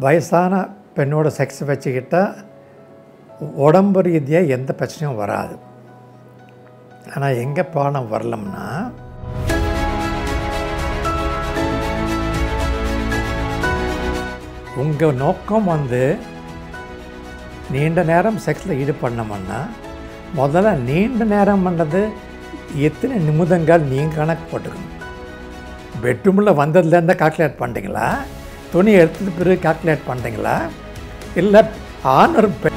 வயசான பெண்ணோட செக்ஸ் வச்சுக்கிட்டால் உடம்பு ரீதியாக எந்த பிரச்சனையும் வராது ஆனால் எங்கே ப்ராப்ளம் வரலம்னா உங்கள் நோக்கம் வந்து நீண்ட நேரம் செக்ஸில் ஈடுபடணும்னா முதல்ல நீண்ட நேரம் பண்ணது எத்தனை நிமிடங்கள் நீங்கள் கணக்கு போட்டுக்கணும் பெட்ரூமில் வந்ததுலேருந்து கால்குலேட் பண்ணுறீங்களா துணி எடுத்தது பிறகு கால்குலேட் பண்ணுறீங்களா இல்லை ஆண் ஒரு பெண்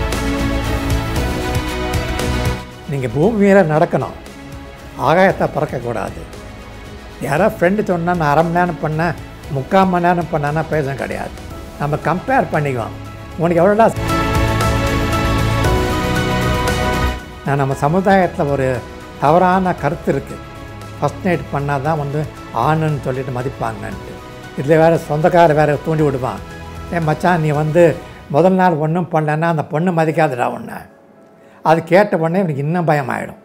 நீங்கள் பூமியில் நடக்கணும் ஆகாயத்தை பறக்கக்கூடாது யாரோ ஃப்ரெண்டு சொன்னால் நான் அரை மணி நேரம் பண்ணேன் முக்கால் மணி நேரம் பண்ணேன்னா பேச கிடையாது நம்ம கம்பேர் பண்ணிக்குவோம் உனக்கு எவ்வளோடா நான் நம்ம சமுதாயத்தில் ஒரு தவறான கருத்து இருக்குது ஃபஸ்ட் நைட் பண்ணால் தான் வந்து ஆணுன்னு சொல்லிட்டு மதிப்பாங்கன்ட்டு இதில் வேறு சொந்தக்கார வேறு தூண்டி விடுவான் ஏன் மச்சான் நீ வந்து முதல் நாள் ஒன்றும் பண்ணலன்னா அந்த பொண்ணு மதிக்காதுடா ஒன்று அது கேட்ட உடனே எனக்கு இன்னும் பயம் ஆகிடும்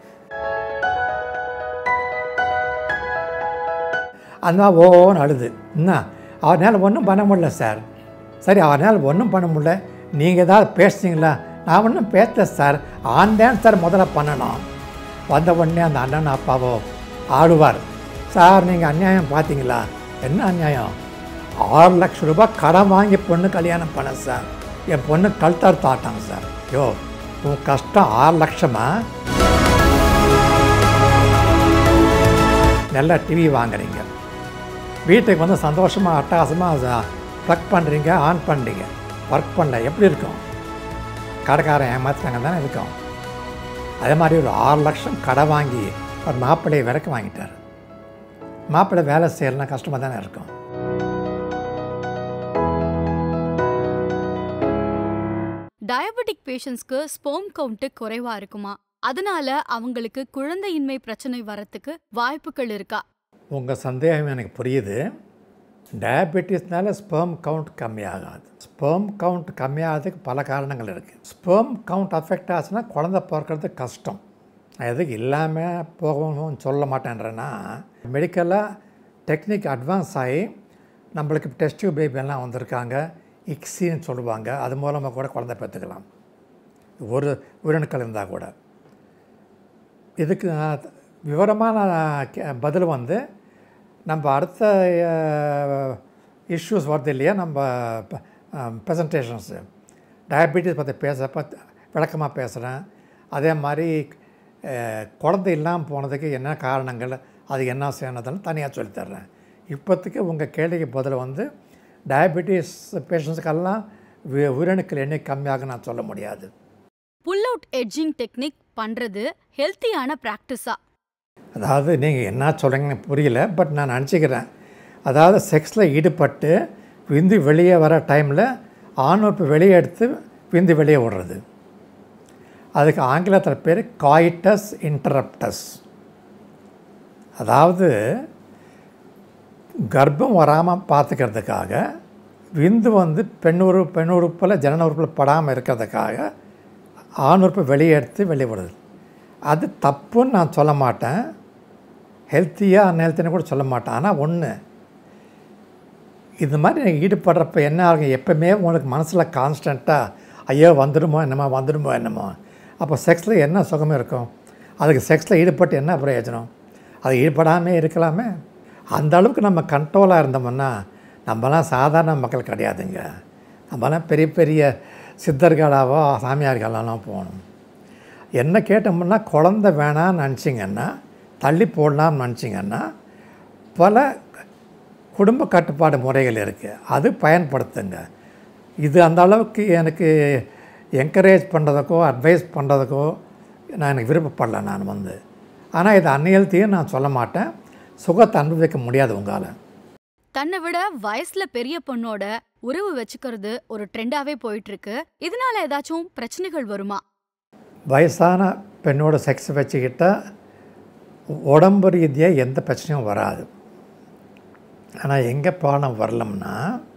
அந்த ஓன்னு அழுது என்ன அவரால் ஒன்றும் பண்ண முடியல சார் சரி அவரால் ஒன்றும் பண்ண முடியல நீங்கள் ஏதாவது பேசுனீங்களா நான் ஒன்றும் பேசல சார் ஆன் தான் சார் முதல்ல பண்ணணும் வந்த உடனே அந்த அண்ணன் அப்பாவோ ஆடுவார் சார் நீங்கள் அநியாயம் பார்த்தீங்களா என்ன அநியாயம் ஆறு லட்சம் ரூபாய் கடன் வாங்கி பொண்ணு கல்யாணம் பண்ண சார் என் பொண்ணு கழுத்தார் தாட்டாங்க சார் யோ உன் கஷ்டம் ஆறு லட்சமா நல்ல டிவி வாங்குறீங்க வீட்டுக்கு வந்து சந்தோஷமாக அட்டகாசமாக ப்ளக் பண்ணுறீங்க ஆன் பண்ணுறீங்க ஒர்க் பண்ணல எப்படி இருக்கும் கடைக்காரன் ஏமாத்துறாங்க தானே இருக்கும் அதே மாதிரி ஒரு ஆறு லட்சம் கடை வாங்கி ஒரு மாப்பிள்ளையை விலைக்கு வாங்கிட்டார் மாப்பிள்ளை வேலை செய்யலாம் கஷ்டமாக தானே இருக்கும் டயபெட்டிக் பேஷண்ட்ஸ்க்கு ஸ்போம் கவுண்ட் குறைவா இருக்குமா அதனால அவங்களுக்கு குழந்தையின்மை பிரச்சனை வரத்துக்கு வாய்ப்புகள் இருக்கா உங்கள் சந்தேகம் எனக்கு புரியுது டயபெட்டிஸ்னால ஸ்பெர்ம் கவுண்ட் கம்மியாகாது ஸ்பெர்ம் கவுண்ட் கம்மியாகிறதுக்கு பல காரணங்கள் இருக்குது ஸ்பெர்ம் கவுண்ட் அஃபெக்ட் ஆச்சுன்னா குழந்த பிறக்கிறது கஷ்டம் நான் எதுக்கு இல்லாமல் போகணும்னு சொல்ல மாட்டேன்றேன்னா மெடிக்கலாக டெக்னிக் அட்வான்ஸ் ஆகி நம்மளுக்கு டெஸ்ட் டியூப் பேபி எல்லாம் வந்திருக்காங்க இக்ஸின்னு சொல்லுவாங்க அது மூலமாக கூட குழந்தை பெற்றுக்கலாம் ஒரு உயிரணுக்கள் இருந்தால் கூட இதுக்கு நான் விவரமான கே- பதில் வந்து நம்ம அடுத்த இஷ்யூஸ் வருது இல்லையா நம்ம ப்ரெசன்டேஷன்ஸு டயபெட்டிஸ் பற்றி பேசப்ப விளக்கமாக பேசுகிறேன் அதே மாதிரி அஹ், குழந்தை இல்லாமல் போனதுக்கு என்ன காரணங்கள் அது என்ன செய்யணுதுன்னு தனியாக சொல்லித்தர்றேன் இப்போதைக்கு உங்கள் கேள்விக்கு பதில் வந்து டயபெட்டிஸ் பேஷண்ட்ஸுக்கெல்லாம் வி- உயிரணுக்கள் எண்ணெய் கம்மியாக நான் சொல்ல முடியாது புல் அவுட் எட்ஜிங் டெக்னிக் பண்றது ஹெல்த்தியான பிராக்டிஸா அதாவது நீங்கள் என்ன சொல்கிறீங்கன்னு புரியல பட் நான் நினச்சிக்கிறேன் அதாவது செக்ஸில் ஈடுபட்டு விந்து வெளியே வர டைமில் ஆணுறுப்பு வெளியே எடுத்து விந்து வெளியே விடுறது அதுக்கு ஆங்கிலத்தில் பேர் காய்டஸ் இன்டரப்டஸ் அதாவது கர்ப்பம் வராமல் பார்த்துக்கிறதுக்காக விந்து வந்து பெண்ணுறு பெண்ணுறுப்பில் ஜனன உறுப்பில் படாமல் இருக்கிறதுக்காக ஆணுறுப்பை வெளியே எடுத்து வெளியே விடுறது அது தப்புன்னு நான் சொல்ல மாட்டேன் ஹெல்த்தியாக அன்ஹெல்த்தின்னு கூட சொல்ல மாட்டேன் ஆனால் ஒன்று இது மாதிரி நீங்கள் ஈடுபடுறப்ப என்ன ஆகும் எப்பவுமே உங்களுக்கு மனசில் கான்ஸ்டண்ட்டாக ஐயோ வந்துடுமோ என்னமோ வந்துடுமோ என்னமோ அப்போ செக்ஸில் என்ன சுகமே இருக்கும் அதுக்கு செக்ஸில் ஈடுபட்டு என்ன பிரயோஜனம் அது ஈடுபடாமே இருக்கலாமே அந்த அளவுக்கு நம்ம கண்ட்ரோலாக இருந்தோம்னா நம்மலாம் சாதாரண மக்கள் கிடையாதுங்க நம்மலாம் பெரிய பெரிய சித்தர்களாவோ சாமியார்களாலாம் போகணும் என்ன கேட்டோம்னா குழந்த வேணாம்னு நினச்சிங்கன்னா தள்ளி போடலாம்னு நினச்சிங்கன்னா பல குடும்ப கட்டுப்பாடு முறைகள் இருக்குது அது பயன்படுத்துங்க இது அந்த அளவுக்கு எனக்கு என்கரேஜ் பண்ணுறதுக்கோ அட்வைஸ் பண்ணுறதுக்கோ நான் எனக்கு விருப்பப்படல நான் வந்து ஆனால் இது அன்னியல்த்தையும் நான் சொல்ல மாட்டேன் சுகத்தை அனுபவிக்க முடியாது உங்களால் தன்னை விட வயசுல பெரிய பொண்ணோட உறவு வச்சுக்கிறது ஒரு ட்ரெண்டாவே போயிட்டு இருக்கு இதனால ஏதாச்சும் பிரச்சனைகள் வருமா வயசான பெண்ணோட செக்ஸ் வச்சுக்கிட்டால் உடம்பு ரீதியாக எந்த பிரச்சனையும் வராது ஆனால் எங்கே ப்ராப்ளம் வரலம்னா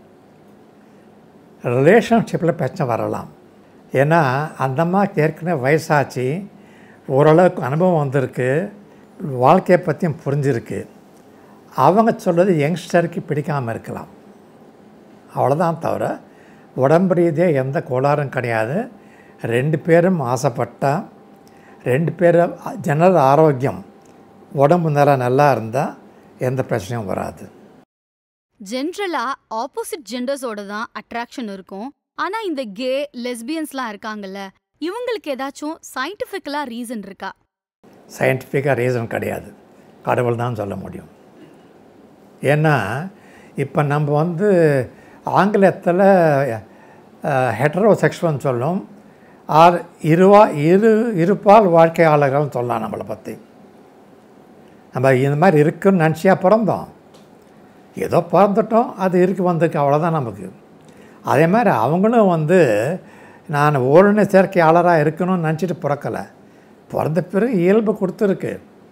ரிலேஷன்ஷிப்பில் பிரச்சனை வரலாம் ஏன்னா அந்த அம்மாவுக்கு ஏற்கனவே வயசாச்சு ஓரளவுக்கு அனுபவம் வந்திருக்கு வாழ்க்கையை பற்றியும் புரிஞ்சிருக்கு அவங்க சொல்கிறது யங்ஸ்டருக்கு பிடிக்காமல் இருக்கலாம் அவ்வளோதான் தவிர உடம்பு ரீதியாக எந்த கோளாறும் கிடையாது ரெண்டு பேரும் ஆசைப்பட்டா ரெண்டு பேரும் ஜெனரல் ஆரோக்கியம் உடம்பு நல்லா நல்லா இருந்தால் எந்த பிரச்சனையும் வராது ஜென்ரலா ஆப்போசிட் ஜெண்டர்ஸோட தான் அட்ராக்ஷன் இருக்கும் ஆனா இந்த கே லெஸ்பியன்ஸ்லாம் இருக்காங்கல்ல இவங்களுக்கு ஏதாச்சும் சயின்டிஃபிக்கலா ரீசன் இருக்கா சயின்டிஃபிக்காக ரீசன் கிடையாது கடவுள் தான் சொல்ல முடியும் ஏன்னா இப்போ நம்ம வந்து ஆங்கிலத்தில் ஹெட்ரோசெக்ஷுவல்னு சொல்லும் ஆர் இருவா இரு இருபால் வாழ்க்கையாளர்கள்னு சொல்லலாம் நம்மளை பற்றி நம்ம இந்த மாதிரி இருக்குன்னு நினச்சியா பிறந்தோம் ஏதோ பிறந்துட்டோம் அது இருக்கு வந்திருக்கு அவ்வளோதான் நமக்கு அதே மாதிரி அவங்களும் வந்து நான் ஓரின சேர்க்கையாளராக இருக்கணும்னு நினச்சிட்டு பிறக்கலை பிறந்த பிறகு இயல்பு கொடுத்துருக்கு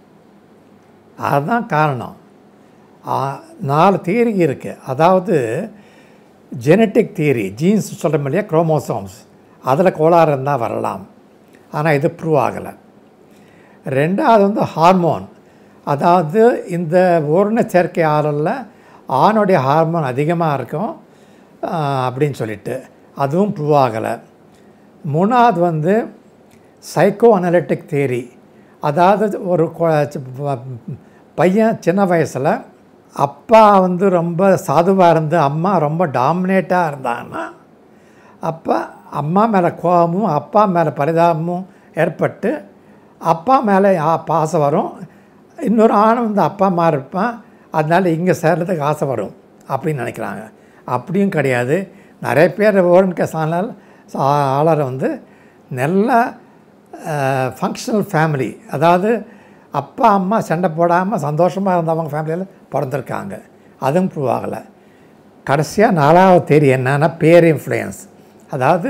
அதுதான் காரணம் ஆ, நாலு தியரி இருக்குது அதாவது ஜெனட்டிக் தியரி ஜீன்ஸ் சொல்கிறோம் இல்லையா குரோமோசோம்ஸ் அதில் கோளாறு இருந்தால் வரலாம் ஆனால் இது ப்ரூவ் ஆகலை ரெண்டாவது வந்து ஹார்மோன் அதாவது இந்த ஓரண சேர்க்கை ஆறலில் ஆணுடைய ஹார்மோன் அதிகமாக இருக்கும் ஆ, அப்படின்னு சொல்லிட்டு அதுவும் ப்ரூவ் ஆகலை மூணாவது வந்து சைக்கோ அனலிட்டிக் தேரி அதாவது ஒரு கொ- சி- ப- பையன் சின்ன வயசில் அப்பா வந்து ரொம்ப சாதுவாக இருந்து அம்மா ரொம்ப டாமினேட்டாக இருந்தாங்கன்னா அப்போ அம்மா மேலே கோபமும் அப்பா மேலே பரிதாபமும் ஏற்பட்டு அப்பா மேலே ஆ- பாசம் வரும் இன்னொரு ஆண் வந்து அப்பா அம்மா இருப்பான் அதனால இங்கே சேர்றதுக்கு ஆசை வரும் அப்படின்னு நினைக்கிறாங்க அப்படியும் கிடையாது நிறைய பேர் ஓரன்க சாணல் ஆளரை வந்து நல்ல ஃபங்க்ஷனல் ஃபேமிலி அதாவது அப்பா அம்மா சண்டை போடாமல் சந்தோஷமாக இருந்தவங்க ஃபேமிலியில் பிறந்திருக்காங்க அதுவும் ப்ரூவ் ஆகலை கடைசியாக நாலாவது தேதி என்னன்னா பேர் இன்ஃப்ளூயன்ஸ் அதாவது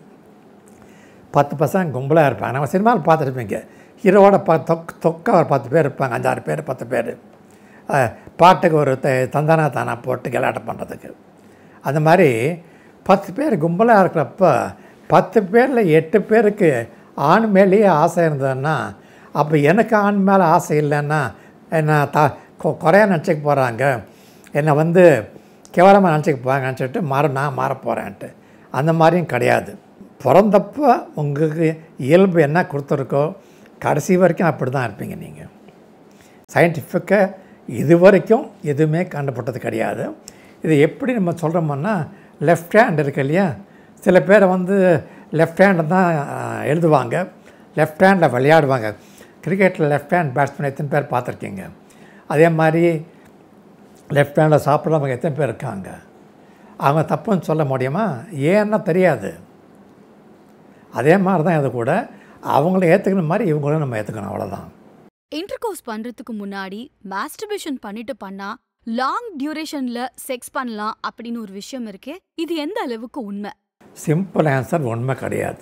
பத்து பசங்க கும்பலாக இருப்பாங்க நம்ம சினிமாவில் பார்த்துருப்பீங்க ஹீரோவோட ப தொக் தொக்க ஒரு பத்து பேர் இருப்பாங்க அஞ்சாறு பேர் பத்து பேர் அஹ், பாட்டுக்கு ஒரு த தந்தானா தானா போட்டு கலாட்டம் பண்ணுறதுக்கு அந்த மாதிரி பத்து பேர் கும்பலாக இருக்கிறப்ப பத்து பேரில் எட்டு பேருக்கு ஆண் மேலேயே ஆசை இருந்ததுன்னா அப்போ எனக்கு ஆண் மேலே ஆசை இல்லைன்னா என்ன த கொ- குறையா நினச்சிக்க போகிறாங்க என்னை வந்து கேவலமாக நினச்சிக்க போகிறாங்க நினச்சிட்டு மாற நான் மாற போகிறேன்ட்டு அந்த மாதிரியும் கிடையாது பிறந்தப்போ உங்களுக்கு இயல்பு என்ன கொடுத்துருக்கோ கடைசி வரைக்கும் அப்படி தான் இருப்பீங்க நீங்கள் சயின்டிஃபிக்காக இது வரைக்கும் எதுவுமே கண்டுபிட்டது கிடையாது இது எப்படி நம்ம சொல்கிறோம்னா லெஃப்ட் ஹேண்ட் இருக்கு இல்லையா சில பேர் வந்து லெஃப்ட் ஹேண்டில் தான் அஹ், எழுதுவாங்க லெஃப்ட் ஹேண்டில் விளையாடுவாங்க கிரிக்கெட்டில் லெஃப்ட் ஹேண்ட் பேட்ஸ்மேன் எத்தனை பேர் பார்த்துருக்கீங்க அதே மாதிரி லெஃப்ட் ஹேண்டில் சாப்பிட்றவங்க எத்தனை பேர் இருக்காங்க அவங்க தப்புன்னு சொல்ல முடியுமா ஏன்னா தெரியாது அதே மாதிரி தான் இது கூட அவங்கள ஏற்றுக்கிற மாதிரி இவங்களும் நம்ம ஏற்றுக்கணும் அவ்வளோதான் இன்டர்கோர்ஸ் பண்றதுக்கு முன்னாடி மாஸ்டர்பேஷன் பண்ணிட்டு பண்ணா லாங் டியூரேஷன்ல செக்ஸ் பண்ணலாம் அப்படின்னு ஒரு விஷயம் இருக்கே இது எந்த அளவுக்கு உண்மை சிம்பிள் ஆன்சர் உண்மை கிடையாது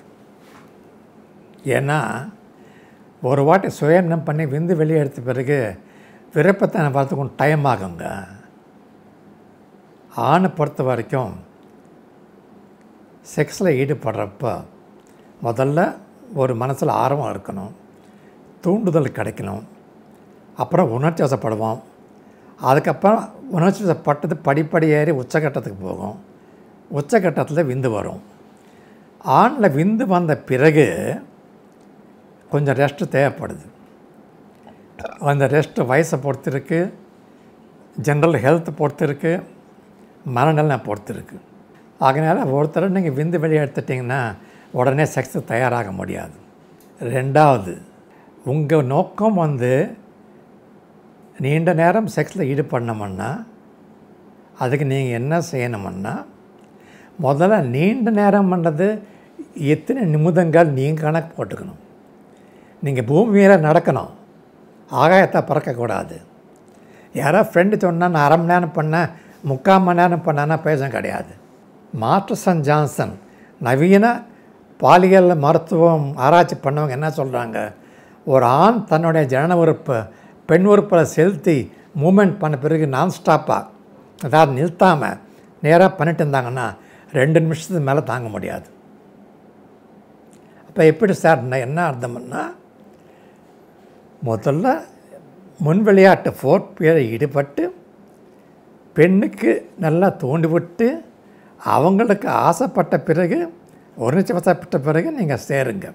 ஏன்னா ஒரு வாட்டி சுயநம் பண்ணி விந்து வெளியே எடுத்த பிறகு விருப்பத்தை பார்த்துக்கும் டைம் ஆகுங்க ஆணை பொறுத்த வரைக்கும் செக்ஸில் ஈடுபடுறப்ப முதல்ல ஒரு மனசில் ஆர்வம் இருக்கணும் தூண்டுதல் கிடைக்கணும் அப்புறம் உணர்ச்சி வசப்படுவோம் அதுக்கப்புறம் உணர்ச்சி வசப்பட்டது படிப்படி ஏறி உச்சக்கட்டத்துக்கு போகும் உச்சக்கட்டத்தில் விந்து வரும் ஆணில் விந்து வந்த பிறகு கொஞ்சம் ரெஸ்ட்டு தேவைப்படுது அந்த ரெஸ்ட்டு வயசை பொறுத்து இருக்கு ஜென்ரல் ஹெல்த் பொறுத்து இருக்கு மனநலனை பொறுத்து இருக்கு அதனால் ஒருத்தர் நீங்கள் விந்து வெளியே எடுத்துட்டிங்கன்னா உடனே செக்ஸு தயாராக முடியாது ரெண்டாவது உங்கள் நோக்கம் வந்து நீண்ட நேரம் செக்ஸில் ஈடுபடணுமுன்னா அதுக்கு நீங்கள் என்ன செய்யணுமுன்னா முதல்ல நீண்ட நேரம் பண்ணது எத்தனை நிமிடங்கள் நீங்கள் கணக்கு போட்டுக்கணும் நீங்கள் பூமியில் நடக்கணும் ஆகாயத்தை பறக்கக்கூடாது யாரோ ஃப்ரெண்டு சொன்னால் நான் அரை மணி நேரம் பண்ணேன் முக்கால் மணி நேரம் பண்ணேன்னா பேச கிடையாது மார்டசன் ஜான்சன் நவீன பாலியல் மருத்துவம் ஆராய்ச்சி பண்ணவங்க என்ன சொல்கிறாங்க ஒரு ஆண் தன்னுடைய ஜனன உறுப்பை பெண் உறுப்பில் செலுத்தி மூமெண்ட் பண்ண பிறகு நான் ஸ்டாப்பாக அதாவது நிறுத்தாமல் நேராக பண்ணிட்டு இருந்தாங்கன்னா ரெண்டு நிமிஷத்துக்கு மேலே தாங்க முடியாது அப்போ எப்படி சார் நான் என்ன அர்த்தம்னா முதல்ல முன் விளையாட்டு ஃபோர்ட் பேரை ஈடுபட்டு பெண்ணுக்கு நல்லா தூண்டி விட்டு அவங்களுக்கு ஆசைப்பட்ட பிறகு ஒரு நிச்சயப்பட்ட பிறகு நீங்கள் சேருங்க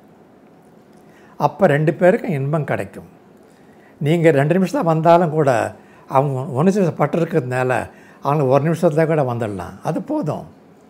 அப்போ ரெண்டு பேருக்கும் இன்பம் கிடைக்கும் நீங்கள் ரெண்டு நிமிஷம் வந்தாலும் கூட அவங்க ஒன்று பட்டிருக்கிறதுனால அவங்க ஒரு நிமிஷத்தில் கூட வந்துடலாம் அது போதும்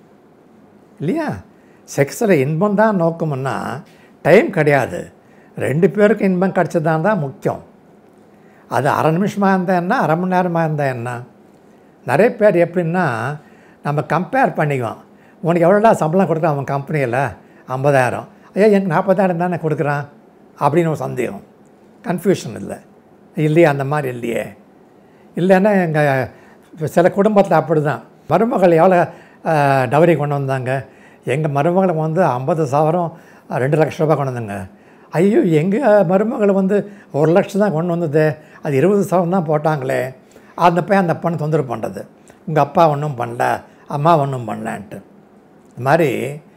இல்லையா செக்ஸில் இன்பம் தான் நோக்கம்னா டைம் கிடையாது ரெண்டு பேருக்கும் இன்பம் கிடச்சதான் தான் முக்கியம் அது அரை நிமிஷமாக இருந்தால் என்ன அரை மணி நேரமாக இருந்தால் என்ன நிறைய பேர் எப்படின்னா நம்ம கம்பேர் பண்ணிக்குவோம் உனக்கு எவ்வளோடா சம்பளம் கொடுக்குறான் அவன் கம்பெனியில் ஐம்பதாயிரம் ஐயா எனக்கு நாற்பதாயிரம் தானே கொடுக்குறான் அப்படின்னு ஒரு சந்தேகம் கன்ஃபியூஷன் இல்லை இல்லையே அந்த மாதிரி இல்லையே இல்லைன்னா எங்கள் சில குடும்பத்தில் அப்படி தான் மருமகள் எவ்வளோ டவரி கொண்டு வந்தாங்க எங்கள் மருமகளுக்கு வந்து ஐம்பது சவரம் ரெண்டு லட்ச ரூபாய் கொண்டு வந்தாங்க ஐயோ எங்கள் மருமகள் வந்து ஒரு லட்சம் தான் கொண்டு வந்தது அது இருபது சவரம் தான் போட்டாங்களே அந்த பையன் அந்த பொண்ணு தொந்தரவு பண்ணுறது உங்கள் அப்பா ஒன்றும் பண்ணல அம்மா ஒன்றும் பண்ணலன்ட்டு இது மாதிரி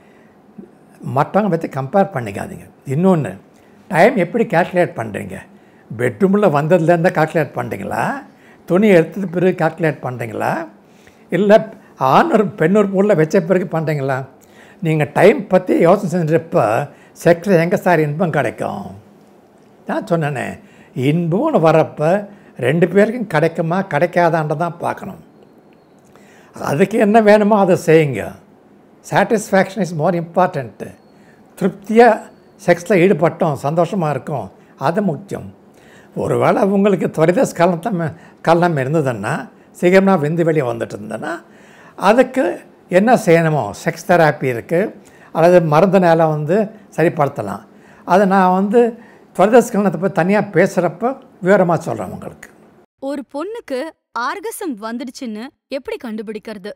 மற்றவங்க பற்றி கம்பேர் பண்ணிக்காதீங்க இன்னொன்று டைம் எப்படி கால்குலேட் பண்ணுறீங்க பெட்ரூமில் வந்ததுலேருந்து கால்குலேட் பண்ணுறீங்களா துணி எடுத்தது பிறகு கால்குலேட் பண்ணுறீங்களா இல்லை ஆண் ஒரு பெண் ஒரு உள்ள வச்ச பிறகு பண்ணுறீங்களா நீங்கள் டைம் பற்றி யோசனை செஞ்சப்போ செக்ஸில் எங்கே சார் இன்பம் கிடைக்கும் நான் சொன்னேனே இன்பம்னு வரப்போ ரெண்டு பேருக்கும் கிடைக்குமா கிடைக்காதான்ற தான் பார்க்கணும் அதுக்கு என்ன வேணுமோ அதை செய்யுங்க சாட்டிஸ்ஃபேக்ஷன் இஸ் மோர் இம்பார்ட்டண்ட்டு திருப்தியாக செக்ஸில் ஈடுபட்டோம் சந்தோஷமாக இருக்கும் அது முக்கியம் ஒருவேளை உங்களுக்கு துரித ஸ்கலத்தம் கள்ளம் இருந்ததுன்னா சீக்கிரமாக விந்து வெளியே வந்துட்டு இருந்ததுன்னா அதுக்கு என்ன செய்யணுமோ செக்ஸ் தெராப்பி இருக்குது அல்லது மருந்துனால வந்து சரிப்படுத்தலாம் அதை நான் வந்து துரித ஸ்கலனத்தை பற்றி தனியாக பேசுகிறப்ப விவரமாக சொல்கிறேன் உங்களுக்கு ஒரு பொண்ணுக்கு ஆர்கசம் வந்துடுச்சுன்னு எப்படி கண்டுபிடிக்கிறது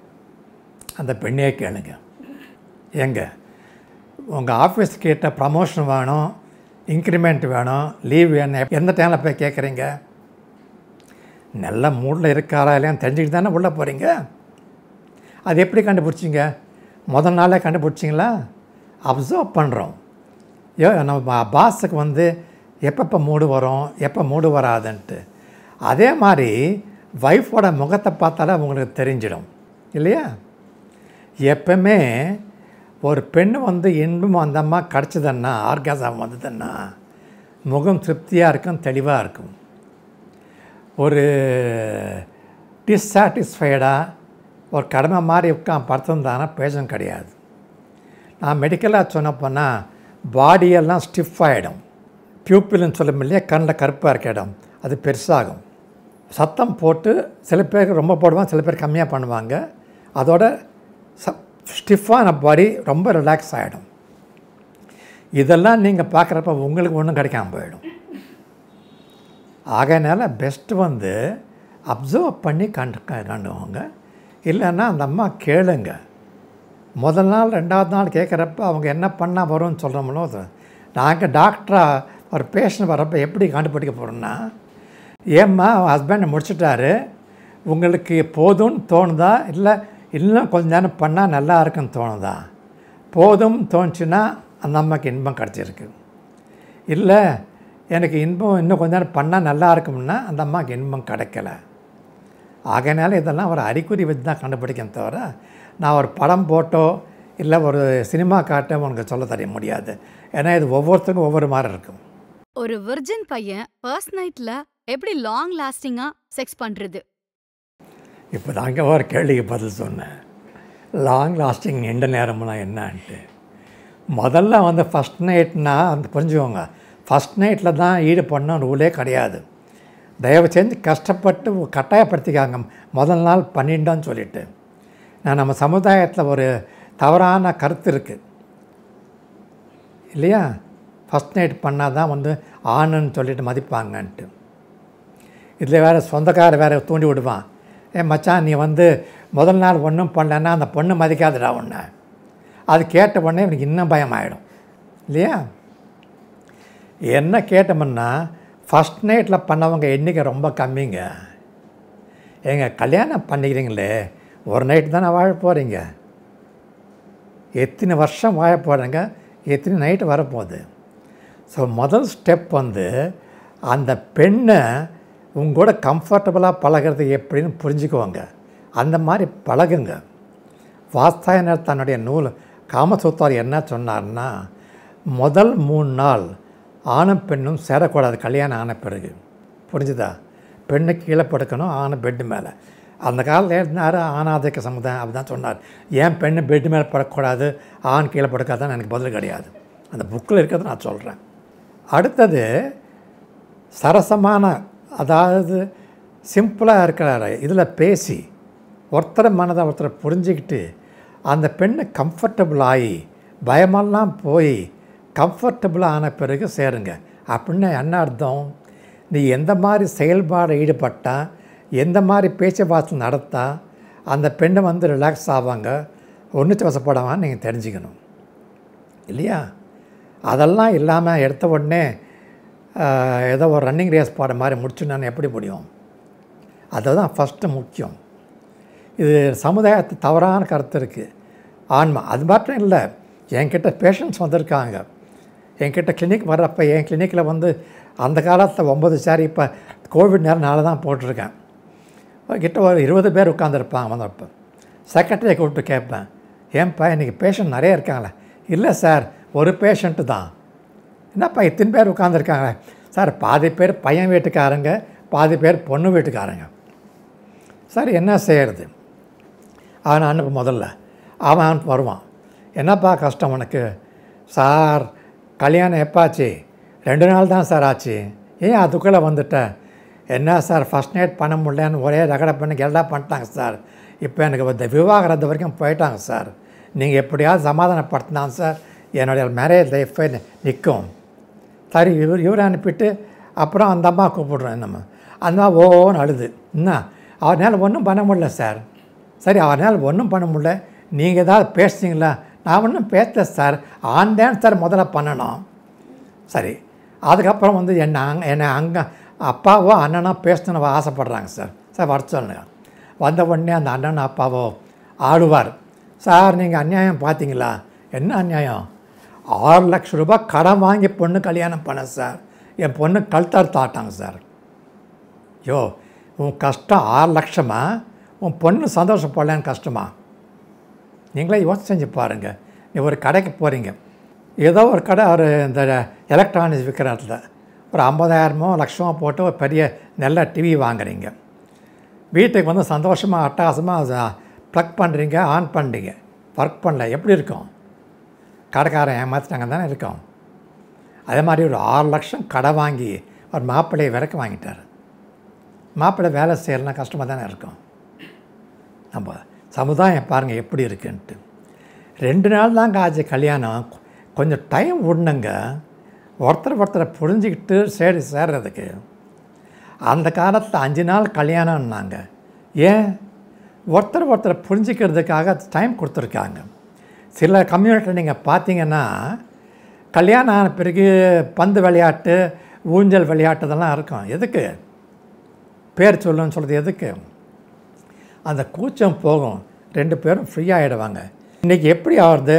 அந்த பெண்ணே கேளுங்க எங்க உங்கள் ஆஃபீஸ் கேட்ட ப்ரமோஷன் வேணும் இன்க்ரிமெண்ட் வேணும் லீவ் வேணும் எந்த டைமில் போய் கேட்குறீங்க நல்ல மூடில் இருக்காரா இல்லையான்னு தெரிஞ்சுக்கிட்டு தானே உள்ளே போகிறீங்க அது எப்படி கண்டுபிடிச்சிங்க முதல் நாளே கண்டுபிடிச்சிங்களா அப்சர்வ் பண்ணுறோம் யோ நம்ம பாஸுக்கு வந்து எப்பப்போ மூடு வரும் எப்போ மூடு வராதுன்ட்டு அதே மாதிரி ஒய்ஃபோட முகத்தை பார்த்தாலே உங்களுக்கு தெரிஞ்சிடும் இல்லையா எப்பவுமே ஒரு பெண் வந்து இன்பம் அந்த அம்மா கிடச்சிதுன்னா ஆர்காசம் வந்ததுன்னா முகம் திருப்தியாக இருக்கும் தெளிவாக இருக்கும் ஒரு டிஸ்சாட்டிஸ்ஃபைடாக ஒரு கடமை மாதிரி உட்காந்து படுத்திருந்தானா பேஷன் கிடையாது நான் மெடிக்கலாக சொன்னப்போனா பாடியெல்லாம் ஸ்டிஃப் ஆகிடும் பியூப்பிள்னு சொல்ல இல்லையா கண்ணில் கருப்பாக இருக்க இடம் அது பெருசாகும் சத்தம் போட்டு சில பேருக்கு ரொம்ப போடுவாங்க சில பேர் கம்மியாக பண்ணுவாங்க அதோட ச ஸ்டிஃபான பாடி ரொம்ப ரிலாக்ஸ் ஆகிடும் இதெல்லாம் நீங்கள் பார்க்குறப்ப உங்களுக்கு ஒன்றும் கிடைக்காம போயிடும் ஆகையினால பெஸ்ட்டு வந்து அப்சர்வ் பண்ணி கண்டு கண்டுவாங்க இல்லைன்னா அந்த அம்மா கேளுங்க முதல் நாள் ரெண்டாவது நாள் கேட்குறப்ப அவங்க என்ன பண்ணால் வரும்னு சொல்கிறோம்னோ அது நாங்கள் டாக்டராக ஒரு பேஷண்ட் வரப்போ எப்படி கண்டுபிடிக்க போகிறோன்னா ஏம்மா ஹஸ்பண்ட் முடிச்சிட்டாரு உங்களுக்கு போதும்னு தோணுதா இல்லை இன்னும் கொஞ்ச நேரம் பண்ணால் நல்லா இருக்குன்னு தோணுதா போதும் தோணுச்சுன்னா அந்த அம்மாவுக்கு இன்பம் கிடச்சிருக்கு இல்லை எனக்கு இன்பம் இன்னும் கொஞ்ச நேரம் பண்ணால் நல்லா இருக்கும்னா அந்த அம்மாவுக்கு இன்பம் கிடைக்கல ஆகையினால இதெல்லாம் ஒரு அறிகுறி வச்சு தான் கண்டுபிடிக்கணும் தவிர நான் ஒரு படம் போட்டோ இல்லை ஒரு சினிமா காட்டோ உனக்கு சொல்ல தெரிய முடியாது ஏன்னா இது ஒவ்வொருத்தருக்கும் ஒவ்வொரு மாதிரி இருக்கும் ஒரு விர்ஜின் பையன் ஃபர்ஸ்ட் நைட்ல எப்படி லாங் லாஸ்டிங்கா செக்ஸ் பண்றது இப்போ தாங்க ஒரு கேள்விக்கு பதில் சொன்னேன் லாங் லாஸ்டிங் நீண்ட நேரம்லாம் என்னான்ட்டு முதல்ல வந்து ஃபஸ்ட் நைட்னா அந்த புரிஞ்சுக்கோங்க ஃபஸ்ட் நைட்டில் தான் ஈடுபடணும் ரூலே கிடையாது தயவு செஞ்சு கஷ்டப்பட்டு கட்டாயப்படுத்திக்காங்க முதல் நாள் பண்ணிட்டோன்னு சொல்லிட்டு நான் நம்ம சமுதாயத்தில் ஒரு தவறான கருத்து இருக்குது இல்லையா ஃபஸ்ட் நைட் பண்ணால் தான் வந்து ஆணுன்னு சொல்லிட்டு மதிப்பாங்கன்ட்டு இதில் வேறு சொந்தக்கார வேறு தூண்டி விடுவான் ஏ மச்சான் நீ வந்து முதல் நாள் ஒன்றும் பண்ணலன்னா அந்த பொண்ணு மதிக்காதுடா உன்னை அது கேட்ட உடனே இவனுக்கு இன்னும் பயம் ஆகிடும் இல்லையா என்ன கேட்டோம்னா ஃபஸ்ட் நைட்டில் பண்ணவங்க எண்ணிக்கை ரொம்ப கம்மிங்க ஏங்க கல்யாணம் பண்ணிக்கிறீங்களே ஒரு நைட் தானே வாழ போகிறீங்க எத்தனை வருஷம் வாழ போகிறீங்க எத்தனை நைட்டு வரப்போகுது ஸோ முதல் ஸ்டெப் வந்து அந்த பெண்ணை உங்களோட கம்ஃபர்டபுளாக பழகிறது எப்படின்னு புரிஞ்சுக்குவாங்க அந்த மாதிரி பழகுங்க வாஸ்தாயனர் தன்னுடைய நூல் காமசூத்தார் என்ன சொன்னார்னா முதல் மூணு நாள் ஆணும் பெண்ணும் சேரக்கூடாது கல்யாணம் ஆன பிறகு புரிஞ்சுதா பெண்ணு கீழே படுக்கணும் ஆணை பெட்டு மேலே அந்த காலத்தில் இருந்தார் ஆணாதிக்க சமுதாயம் அப்படி தான் சொன்னார் ஏன் பெண்ணு பெட்டு மேலே படக்கூடாது ஆண் கீழே படுக்காதான்னு எனக்கு பதில் கிடையாது அந்த புக்கில் இருக்கிறத நான் சொல்கிறேன் அடுத்தது சரசமான அதாவது சிம்பிளாக இருக்கிறாரு இதில் பேசி ஒருத்தர் மனதை ஒருத்தர் புரிஞ்சுக்கிட்டு அந்த பெண்ணு கம்ஃபர்டபுள் ஆகி பயமெல்லாம் போய் கம்ஃபர்டபுள் ஆன பிறகு சேருங்க அப்படின்னு என்ன அர்த்தம் நீ எந்த மாதிரி செயல்பாடு ஈடுபட்டா எந்த மாதிரி பேச்சுவார்த்தை நடத்தா அந்த பெண்ணை வந்து ரிலாக்ஸ் ஆவாங்க ஒன்றுச்சு வசப்படாமல் நீங்கள் தெரிஞ்சுக்கணும் இல்லையா அதெல்லாம் இல்லாமல் எடுத்த உடனே ஆஹ், ஏதோ ஒரு ரன்னிங் ரேஸ் பாட மாதிரி முடிச்சுன்னு எப்படி முடியும் அதுதான் ஃபஸ்ட்டு முக்கியம் இது சமுதாயத்து தவறான கருத்து இருக்குது ஆன்மா அது மட்டும் இல்லை என்கிட்ட பேஷண்ட்ஸ் வந்திருக்காங்க என்கிட்ட கிளினிக் வர்றப்ப என் கிளினிக்கில் வந்து அந்த காலத்தில் ஒம்பது சாரி இப்போ கோவிட் நேரம் நாளை தான் போட்டிருக்கேன் கிட்ட ஒரு இருபது பேர் உட்காந்துருப்பாங்க வந்தப்போ செக்ரட்டரியை கூப்பிட்டு கேட்பேன் ஏன்ப்பா இன்றைக்கி பேஷண்ட் நிறைய இருக்காங்களே இல்லை சார் ஒரு பேஷண்ட்டு தான் என்னப்பா இத்தனை பேர் உட்காந்துருக்காங்களே சார் பாதி பேர் பையன் வீட்டுக்காரங்க பாதி பேர் பொண்ணு வீட்டுக்காரங்க சார் என்ன செய்கிறது அவனை அனுப்பு முதல்ல அவன் வருவான் என்னப்பா கஷ்டம் உனக்கு சார் கல்யாணம் எப்பாச்சு ரெண்டு நாள் தான் சார் ஆச்சு ஏன் அதுக்குள்ளே வந்துட்ட என்ன சார் ஃபஸ்ட் நைட் பண்ண முடியலன்னு ஒரே ரகடை பண்ணி கெல்லா பண்ணிட்டாங்க சார் இப்போ எனக்கு இந்த விவாகரத்து வரைக்கும் போயிட்டாங்க சார் நீங்கள் எப்படியாவது சமாதானப்படுத்தினா சார் என்னுடைய மேரேஜ் லைஃபே நிற்கும் சரி இவர் இவரை அனுப்பிட்டு அப்புறம் அந்த அம்மா கூப்பிடுறோம் நம்ம அந்த அம்மா ஓன்னு அழுது என்ன அவரால் ஒன்றும் பண்ண முடியல சார் சரி அவரால் ஒன்றும் பண்ண முடியல நீங்கள் ஏதாவது பேசுனீங்களா நான் ஒன்றும் பேசல சார் ஆன் தான் சார் முதல்ல பண்ணணும் சரி அதுக்கப்புறம் வந்து என்ன அங்கே என்னை அங்கே அப்பாவோ அண்ணனோ பேசணுன்னு ஆசைப்பட்றாங்க சார் சார் வர சொல்லுங்க வந்த உடனே அந்த அண்ணன் அப்பாவோ ஆடுவார் சார் நீங்கள் அநியாயம் பார்த்தீங்களா என்ன அநியாயம் ஆறு லட்ச ரூபாய் கடன் வாங்கி பொண்ணு கல்யாணம் பண்ண சார் என் பொண்ணு கழுத்தார் தாட்டாங்க சார் யோ உன் கஷ்டம் ஆறு லட்சமா உன் பொண்ணு சந்தோஷப்படலன்னு கஷ்டமா நீங்களே யோசிச்சு செஞ்சு பாருங்கள் நீ ஒரு கடைக்கு போகிறீங்க ஏதோ ஒரு கடை ஒரு இந்த எலக்ட்ரானிக்ஸ் விற்கிற இடத்துல ஒரு ஐம்பதாயிரமோ லட்சமோ போட்டு ஒரு பெரிய நல்ல டிவி வாங்குறீங்க வீட்டுக்கு வந்து சந்தோஷமாக அட்டகாசமாக ப்ளக் பண்ணுறீங்க ஆன் பண்ணுறீங்க ஒர்க் பண்ணல எப்படி இருக்கும் கடைக்காரன் ஏமாற்றிட்டாங்க தானே இருக்கும் அதே மாதிரி ஒரு ஆறு லட்சம் கடை வாங்கி ஒரு மாப்பிள்ளையை விறக்க வாங்கிட்டார் மாப்பிள்ளை வேலை செய்யலாம் கஷ்டமாக தானே இருக்கும் நம்ம சமுதாயம் பாருங்கள் எப்படி இருக்குன்ட்டு ரெண்டு நாள் தாங்க ஆச்சு கல்யாணம் கொஞ்சம் டைம் விடணுங்க ஒருத்தர் ஒருத்தரை புரிஞ்சுக்கிட்டு சரி சேர்றதுக்கு அந்த காலத்தில் அஞ்சு நாள் கல்யாணம்னாங்க ஏன் ஒருத்தர் ஒருத்தரை புரிஞ்சுக்கிறதுக்காக டைம் கொடுத்துருக்காங்க சில கம்யூனிட்டியில் நீங்கள் பார்த்தீங்கன்னா கல்யாணம் ஆன பிறகு பந்து விளையாட்டு ஊஞ்சல் விளையாட்டு இதெல்லாம் இருக்கும் எதுக்கு பேர் சொல்லுன்னு சொல்கிறது எதுக்கு அந்த கூச்சம் போகும் ரெண்டு பேரும் ஃப்ரீ ஆகிடுவாங்க இன்றைக்கி எப்படி ஆகுறது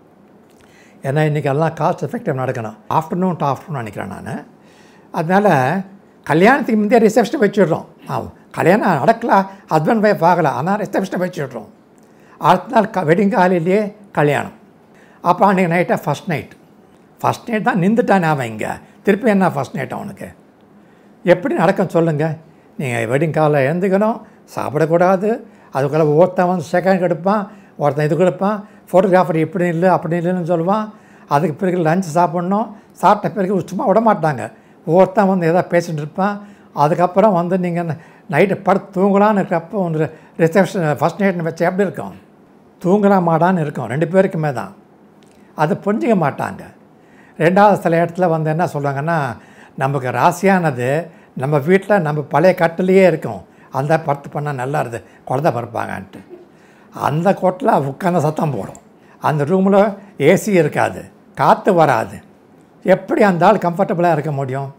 ஏன்னா இன்றைக்கி எல்லாம் காஸ்ட் எஃபெக்டிவ் நடக்கணும் ஆஃப்டர்நூன் டு ஆஃப்டர்நூன் நினைக்கிறேன் நான் அதனால் கல்யாணத்துக்கு முந்தைய ரிசப்ஷன் வச்சுடுறோம் ஆமாம் கல்யாணம் நடக்கலாம் ஹஸ்பண்ட் ஒய்ஃப் ஆகலை ஆனால் ரிசப்ஷன் வச்சுடுறோம் அடுத்த நாள் க வெட்டிங் காலையிலேயே கல்யாணம் அப்போ அன்றைக்கி நைட்டாக ஃபஸ்ட் நைட் ஃபஸ்ட் நைட் தான் நின்றுட்டானே அவன் இங்கே திருப்பி என்ன ஃபஸ்ட் நைட் அவனுக்கு எப்படி நடக்கும் சொல்லுங்கள் நீங்கள் வெட்டிங் காலில் எழுந்துக்கணும் சாப்பிடக்கூடாது அதுக்குள்ளே ஒருத்தன் வந்து செகண்ட் எடுப்பான் ஒருத்தன் இது கொடுப்பான் ஃபோட்டோகிராஃபர் இப்படி இல்லை அப்படி இல்லைன்னு சொல்லுவான் அதுக்கு பிறகு லஞ்ச் சாப்பிட்ணும் சாப்பிட்ட பிறகு சும்மா விட மாட்டாங்க ஒவ்வொருத்தன் வந்து எதாவது பேசிட்டு இருப்பான் அதுக்கப்புறம் வந்து நீங்கள் நைட்டு படுத்து தூங்கலான்னு இருக்கப்போ வந்து ரிசப்ஷன் ஃபஸ்ட் நைட்னு வச்சு எப்படி இருக்கும் தூங்கலாமாடான்னு இருக்கும் ரெண்டு பேருக்குமே தான் அதை புரிஞ்சிக்க மாட்டாங்க ரெண்டாவது சில இடத்துல வந்து என்ன சொல்லுவாங்கன்னா நமக்கு ராசியானது நம்ம வீட்டில் நம்ம பழைய கட்டிலேயே இருக்கும் அந்த படுத்து பண்ணால் நல்லா இருது குழந்தை பிறப்பாங்கன்ட்டு அந்த கொட்டில் உட்காந்து சத்தம் போடும் அந்த ரூமில் ஏசி இருக்காது காற்று வராது எப்படி அந்த ஆள் கம்ஃபர்டபுளாக இருக்க முடியும்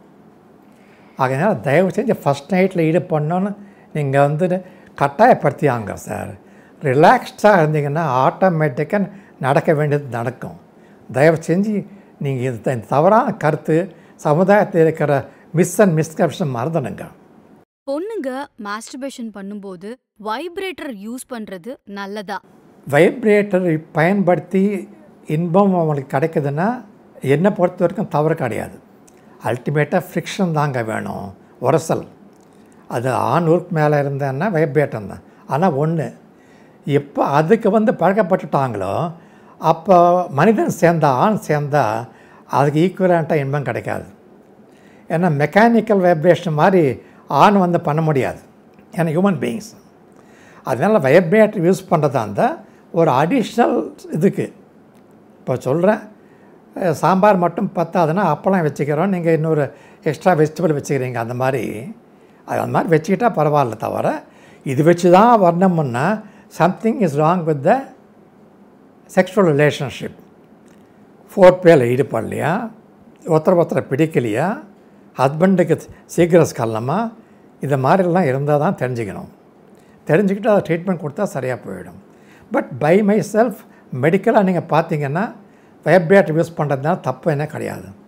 அதனால் தயவு செஞ்சு ஃபஸ்ட் நைட்டில் ஈடுபடணும்னு நீங்கள் வந்து கட்டாயப்படுத்தியாங்க சார் ரிலாக்ஸ்டாக இருந்தீங்கன்னா ஆட்டோமேட்டிக்காக நடக்க வேண்டியது நடக்கும் தயவு செஞ்சு நீங்கள் இது இந்த தவறான கருத்து சமுதாயத்தில் இருக்கிற மிஸ் அண்ட் மிஸ்கப்ஷன் மறந்துடுங்க பொண்ணுங்க மாஸ்டர்பேஷன் பண்ணும்போது வைப்ரேட்டர் யூஸ் பண்றது நல்லதா வைப்ரேட்டர் பயன்படுத்தி இன்பம் அவங்களுக்கு கிடைக்குதுன்னா என்னை பொறுத்த வரைக்கும் தவறு கிடையாது அல்டிமேட்டாக ஃப்ரிக்ஷன் தாங்க வேணும் உரசல் அது ஆண் உறுப்பு மேலே இருந்தேன்னா வைப்ரேட்டன் தான் ஆனால் ஒன்று எப்போ அதுக்கு வந்து பழக்கப்பட்டுட்டாங்களோ அப்போ மனிதன் சேர்ந்தா ஆண் சேர்ந்தா அதுக்கு ஈக்குவலண்ட்டாக இன்பம் கிடைக்காது ஏன்னா மெக்கானிக்கல் வைப்ரேஷன் மாதிரி ஆண் வந்து பண்ண முடியாது ஏன்னா ஹியூமன் பீயிங்ஸ் அதனால் வைப்ரேட்டர் யூஸ் பண்ணுறதா இருந்தால் ஒரு அடிஷ்னல் இதுக்கு இப்போ சொல்கிறேன் சாம்பார் மட்டும் பத்தாதுன்னா அப்பளம் வச்சுக்கிறோம் நீங்கள் இன்னொரு எக்ஸ்ட்ரா வெஜிடபிள் வச்சுக்கிறீங்க அந்த மாதிரி அது அந்த மாதிரி வச்சுக்கிட்டா பரவாயில்ல தவிர இது வச்சு தான் வரணும்னா something is wrong with the sexual relationship ஃபோர்த் பேல ஈடுபடலையா ஒருத்தர் ஒருத்தரை பிடிக்கலையா ஹஸ்பண்டுக்கு சீக்கிரம் கல்லமா இது மாதிரிலாம் இருந்தால் தான் தெரிஞ்சுக்கணும் தெரிஞ்சுக்கிட்டு அதை ட்ரீட்மெண்ட் கொடுத்தா சரியாக போயிடும் பட் பை மை செல்ஃப் மெடிக்கலாக நீங்கள் பார்த்தீங்கன்னா வைப்ரேட்டர் யூஸ் பண்ணுறதுனால தப்பு என்ன கிடையாது